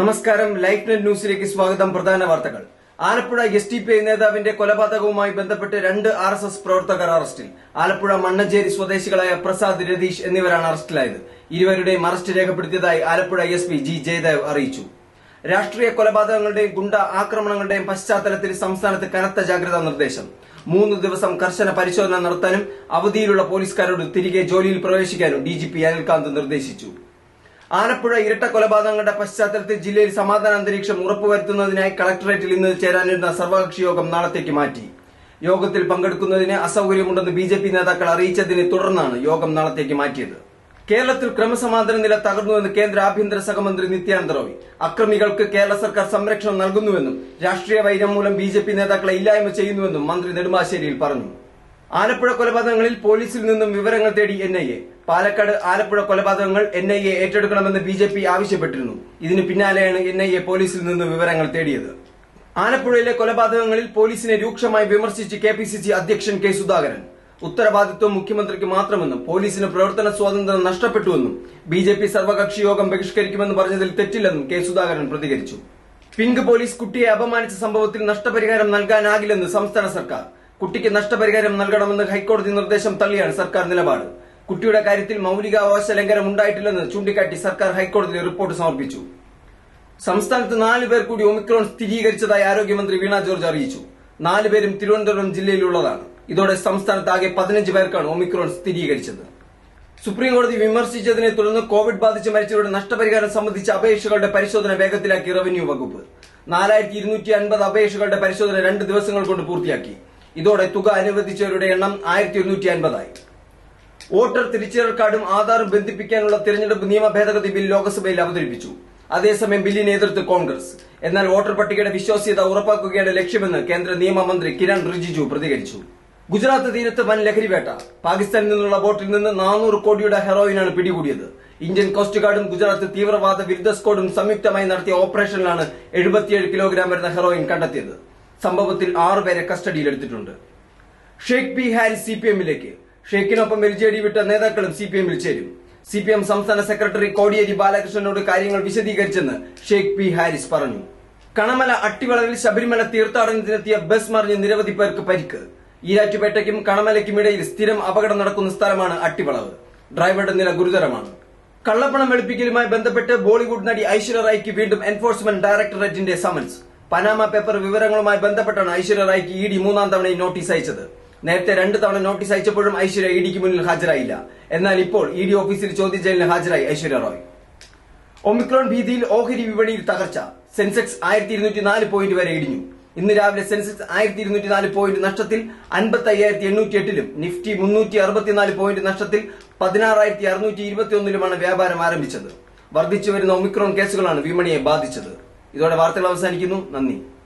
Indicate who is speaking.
Speaker 1: നമസ്കാരം life net ന്യൂസിലേക്ക് സ്വാഗതം പ്രധാന വാർത്തകൾ Alappuzha S T P I നേതാവിന്റെ കൊലപാതകവുമായി ബന്ധപ്പെട്ട് രണ്ട് ആർ എസ് എസ് പ്രവർത്തകർ അറസ്റ്റിൽ ആലപ്പുഴ മണ്ണഞ്ചേരി സ്വദേശികളായ പ്രസാദ് രതീഷ് എന്നിവരാണ് അറസ്റ്റിലായത് ഇരുവരുടെയും അറസ്റ്റ് രേഖപ്പെടുത്തിയതായി Alappuzha S P G Jayadev അറിയിച്ചു രാഷ്ട്രീയ കൊലപാതകങ്ങളുടെയും ഗുണ്ട ആക്രമണങ്ങളുടെയും പശ്ചാത്തലത്തിൽ സംസ്ഥാനത്ത് കനത്ത ജാഗ്രതാ നിർദ്ദേശം മൂന്ന് ദിവസം കർശന പരിശോധന നടത്താനും അവധിയിലുള്ള പോലീസുകാരോട് തിരികെ ജോലിയിൽ പ്രവേശിക്കാനും ഡിജിപി അനിൽകാന്ത് നിർദ്ദേശിച്ചു ആലപ്പുഴ ഇരട്ട കൊലപാതകങ്ങളുടെ പശ്ചാത്തലത്തിൽ ജില്ലയിൽ സമാധാന അന്തരീക്ഷം ഉറപ്പുവരുത്തുന്നതിനായി കളക്ടറേറ്റിൽ ഇന്ന് ചേരാനിരുന്ന സർവകക്ഷി യോഗം നാളത്തേക്ക് മാറ്റി യോഗത്തിൽ പങ്കെടുക്കുന്നതിന് അസൌകര്യമുണ്ടെന്ന് ബി ജെ പി നേതാക്കൾ അറിയിച്ചതിനെ തുടർന്നാണ് യോഗം നാളത്തേക്ക് മാറ്റിയത് കേരളത്തിൽ ക്രമസമാധാന നില തകർന്നുവെന്ന് കേന്ദ്ര ആഭ്യന്തര സഹമന്ത്രി നിത്യാനന്ദ റോയ് അക്രമികൾക്ക് കേരള സർക്കാർ സംരക്ഷണം നൽകുന്നുവെന്നും രാഷ്ട്രീയ വൈരം മൂലം ബി ജെ പി നേതാക്കളെ ഇല്ലായ്മ ചെയ്യുന്നുവെന്നും മന്ത്രി നെടുമ്പാശ്ശേരിയിൽ പറഞ്ഞു ആലപ്പുഴ കൊലപാതകങ്ങളിൽ പോലീസിൽ നിന്നും വിവരങ്ങൾ തേടി N I A Palakkad Alappuzha കൊലപാതകങ്ങൾ എൻ ഐ എ ഏറ്റെടുക്കണമെന്ന് ബി ജെ പി ആവശ്യപ്പെട്ടിരുന്നു ഇതിന് പിന്നാലെയാണ് എൻ ഐ എ പോലീസിൽ നിന്ന് വിവരങ്ങൾ തേടിയത് ആലപ്പുഴയിലെ കൊലപാതകങ്ങളിൽ പോലീസിനെ രൂക്ഷമായി വിമർശിച്ച് കെ പി സി സി അധ്യക്ഷൻ കെ സുധാകരൻ ഉത്തരവാദിത്വം മുഖ്യമന്ത്രിക്ക് മാത്രമെന്നും പോലീസിന് പ്രവർത്തന സ്വാതന്ത്ര്യം നഷ്ടപ്പെട്ടുവെന്നും ബി ജെ പി സർവകക്ഷി യോഗം ബഹിഷ്കരിക്കുമെന്ന് പറഞ്ഞതിൽ തെറ്റില്ലെന്നും കെ സുധാകരൻ പ്രതികരിച്ചു പിങ്ക് പോലീസ് കുട്ടിയെ അപമാനിച്ച സംഭവത്തിൽ നഷ്ടപരിഹാരം നൽകാനാകില്ലെന്ന് സംസ്ഥാന സർക്കാർ കുട്ടിക്ക് നഷ്ടപരിഹാരം നൽകണമെന്ന് ഹൈക്കോടതി നിർദ്ദേശം തള്ളിയാണ് സർക്കാർ നിലപാട് കുട്ടിയുടെ കാര്യത്തിൽ മൌലികാവകാശ ലംഘനം ഉണ്ടായിട്ടില്ലെന്ന് ചൂണ്ടിക്കാട്ടി സർക്കാർ ഹൈക്കോടതിയിൽ റിപ്പോർട്ട് സമർപ്പിച്ചു സംസ്ഥാനത്ത് നാല് പേർ കൂടി ഒമിക്രോൺ സ്ഥിരീകരിച്ചതായി ആരോഗ്യമന്ത്രി വീണ ജോർജ് അറിയിച്ചു നാലുപേരും തിരുവനന്തപുരം ജില്ലയിലുള്ളതാണ് ഇതോടെ സംസ്ഥാനത്ത് ആകെ പതിനഞ്ച് പേർക്കാണ് ഒമിക്രോൺ സ്ഥിരീകരിച്ചത് സുപ്രീം കോടതി വിമർശിച്ചതിനെ തുടർന്ന് കോവിഡ് ബാധിച്ച് മരിച്ചവരുടെ നഷ്ടപരിഹാരം സംബന്ധിച്ച അപേക്ഷകളുടെ പരിശോധന വേഗത്തിലാക്കി റവന്യൂ വകുപ്പ് നാലായിരത്തി ഇരുന്നൂറ്റി അൻപത് അപേക്ഷകളുടെ പരിശോധന രണ്ട് ദിവസങ്ങൾ കൊണ്ട് പൂർത്തിയാക്കി ഇതോടെ തുക അനുവദിച്ചവരുടെ എണ്ണം ആയിരത്തി ഒരുന്നൂറ്റി അൻപതായി വോട്ടർ തിരിച്ചറിയൽ കാർഡും ആധാറും ബന്ധിപ്പിക്കാനുള്ള തിരഞ്ഞെടുപ്പ് നിയമ ഭേദഗതി ബിൽ ലോക്സഭയിൽ അവതരിപ്പിച്ചു അതേസമയം ബില്ലിനെ എതിർത്ത് കോൺഗ്രസ് എന്നാൽ വോട്ടർ പട്ടികയുടെ വിശ്വാസ്യത ഉറപ്പാക്കുകയാണ് ലക്ഷ്യമെന്ന് കേന്ദ്ര നിയമമന്ത്രി കിരൺ റിജിജു പ്രതികരിച്ചു ഗുജറാത്ത് തീരത്ത് വൻ ലഹരിവേട്ട പാകിസ്ഥാനിൽ നിന്നുള്ള ബോട്ടിൽ നിന്ന് നാനൂറ് കോടിയുടെ ഹെറോയിനാണ് പിടികൂടിയത് ഇന്ത്യൻ കോസ്റ്റ് ഗാർഡും ഗുജറാത്ത് തീവ്രവാദ വിരുദ്ധ സ്ക്വാഡും സംയുക്തമായി നടത്തിയ ഓപ്പറേഷനിലാണ് എഴുപത്തിയേഴ് കിലോഗ്രാം വരുന്ന ഹെറോയിൻ കണ്ടെത്തിയത് സംഭവത്തിൽ ആറുപേരെ കസ്റ്റഡിയിലെടുത്തിട്ടുണ്ട് Sheikh P Haris C P എമ്മിലേക്ക് ഷെയ്ഖിനൊപ്പം എൽ ജെ ഡി വിട്ട നേതാക്കളും സി പി എമ്മിൽ ചേരും സി പി എം സംസ്ഥാന സെക്രട്ടറി കോടിയേരി ബാലകൃഷ്ണനോട് കാര്യങ്ങൾ വിശദീകരിച്ചെന്ന് ഷെയ്ഖ് പി ഹാരിസ് പറഞ്ഞു കണമല അട്ടിവളവിൽ ശബരിമല തീർത്ഥാടനത്തിനെത്തിയ ബസ് മറിഞ്ഞ് നിരവധി പേർക്ക് പരിക്ക് ഈരാറ്റുപേട്ടയ്ക്കും കണമലയ്ക്കും ഇടയിൽ സ്ഥിരം അപകടം നടക്കുന്ന സ്ഥലമാണ് അട്ടിവളവ് ഡ്രൈവറുടെ നില ഗുരുതരമാണ് കള്ളപ്പണം വെളുപ്പിക്കലുമായി ബന്ധപ്പെട്ട് ബോളിവുഡ് നടി ഐശ്വര്യ റായ്ക്ക് വീണ്ടും എൻഫോഴ്സ്മെന്റ് ഡയറക്ടറേറ്റിന്റെ സമൻസ് പനാമ പേപ്പർ വിവരങ്ങളുമായി ബന്ധപ്പെട്ടാണ് ഐശ്വര്യ റായ്ക്ക് ഇ ഡി മൂന്നാം തവണ ഈ നോട്ടീസ് അയച്ചത് നേരത്തെ രണ്ട് തവണ നോട്ടീസ് അയച്ചപ്പോഴും ഐശ്വര്യ ഇ ഡിക്ക് മുന്നിൽ ഹാജരായില്ല എന്നാൽ ഇപ്പോൾ ഇ ഡി ഓഫീസിൽ ചോദ്യം ചെയ്യലിന് ഹാജരായി ഐശ്വര്യ റോയ് ഒമിക്രോൺ ഭീതിയിൽ ഓഹരി വിപണിയിൽ തകർച്ച സെൻസെക്സ് ആയിരത്തി ഇരുന്നൂറ്റി നാല് പോയിന്റ് വരെ ഇടിഞ്ഞു ഇന്ന് രാവിലെ സെൻസെക്സ് ആയിരത്തി ഇരുന്നൂറ്റി നാല് പോയിന്റ് നഷ്ടത്തിൽ അൻപത്തി അയ്യായിരത്തി എണ്ണൂറ്റി എട്ടിലും നിഫ്റ്റി മുന്നൂറ്റി അറുപത്തിനാല് പോയിന്റ് നഷ്ടത്തിൽ പതിനാറായിരത്തി അറുന്നൂറ്റി ഇരുപത്തി ഒന്നിലുമാണ് വ്യാപാരം ആരംഭിച്ചത് വർദ്ധിച്ചു വരുന്ന ഒമിക്രോൺ കേസുകളാണ് വിപണിയെ ബാധിച്ചത് ഇതോടെ വാർത്തകൾ അവസാനിക്കുന്നു നന്ദി